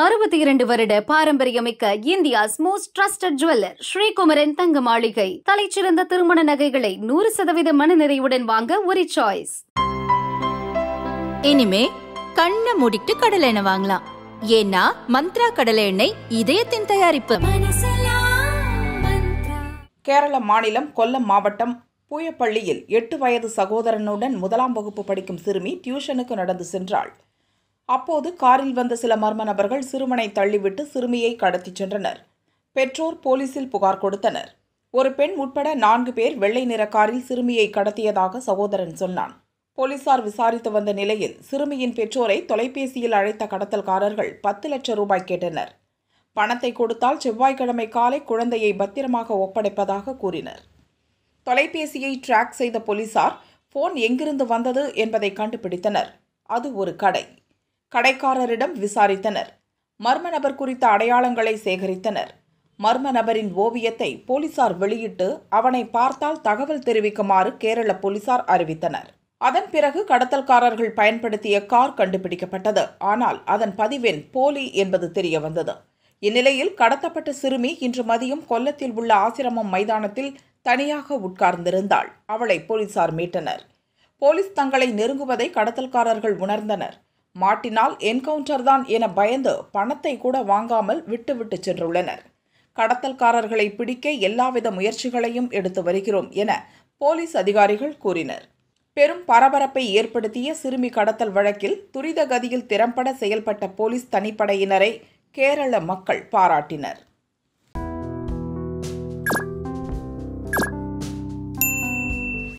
அறுபத்தி இரண்டு வருட பாரம்பரியமிக்க India's most trusted jeweller Sri Kumaran தங்க மாளிகை தலைச்சிறந்த திருமண நகைகளை நூறு சதவீத மனநிறைவுடன் வாங்க ஒரு சாய்ஸ் இனிமே கண்ணை மூடிட்டு கடலை எண்ணெய் வாங்கலாம் ஏன்னா மந்த்ரா கடலை எண்ணெய் இதயத்தின் தயாரிப்பு கேரள மாநிலம் கொல்லம் மாவட்டம் பூயப்பள்ளியில் எட்டு வயது சகோதரனுடன் முதலாம் வகுப்பு படிக்கும் சிறுமி டியூஷனுக்கு நடந்து சென்றாள் அப்போது காரில் வந்த சில மர்ம நபர்கள் சிறுவனை தள்ளிவிட்டு சிறுமியை கடத்திச் சென்றனர் பெற்றோர் போலீசில் புகார் கொடுத்தனர் ஒரு பெண் உட்பட நான்கு பேர் வெள்ளை நிற காரில் சிறுமியை கடத்தியதாக சகோதரன் சொன்னான் போலீசார் விசாரித்து வந்த நிலையில் சிறுமியின் பெற்றோரை தொலைபேசியில் அழைத்த கடத்தல்காரர்கள் பத்து லட்சம் ரூபாய் கேட்டனர் பணத்தை கொடுத்தால் செவ்வாய்க்கிழமை காலை குழந்தையை பத்திரமாக ஒப்படைப்பதாக கூறினர் தொலைபேசியை ட்ராக் செய்த போலீசார் போன் எங்கிருந்து வந்தது என்பதை கண்டுபிடித்தனர் அது ஒரு கடை கடைக்காரரிடம் விசாரித்தனர் மர்ம நபர் குறித்த அடையாளங்களை சேகரித்தனர் மர்ம நபரின் ஓவியத்தை போலீசார் வெளியிட்டு அவனை பார்த்தால் தகவல் தெரிவிக்குமாறு கேரள போலீசார் அறிவித்தனர் அதன் பிறகு கடத்தல்காரர்கள் பயன்படுத்திய கார் கண்டுபிடிக்கப்பட்டது ஆனால் அதன் பதிவெண் போலி என்பது தெரிய வந்தது இந்நிலையில் கடத்தப்பட்ட சிறுமி இன்று மதியம் கொல்லத்தில் உள்ள ஆசிரமம் மைதானத்தில் தனியாக உட்கார்ந்திருந்தாள் அவளை போலீசார் மீட்டனர் போலீஸ் தங்களை நெருங்குவதை கடத்தல்காரர்கள் உணர்ந்தனர் மாட்டினால் என்கவுண்டர் தான் என பயந்து பணத்தை கூட வாங்காமல் விட்டுவிட்டு சென்றுள்ளனர் கடத்தல்காரர்களை பிடிக்க எல்லாவித முயற்சிகளையும் எடுத்து வருகிறோம் என போலீஸ் அதிகாரிகள் கூறினர் பெரும் பரபரப்பை ஏற்படுத்திய சிறுமி கடத்தல் வழக்கில் துரித கதியில் திறம்பட செயல்பட்ட போலீஸ் தனிப்படையினரை கேரள மக்கள் பாராட்டினர்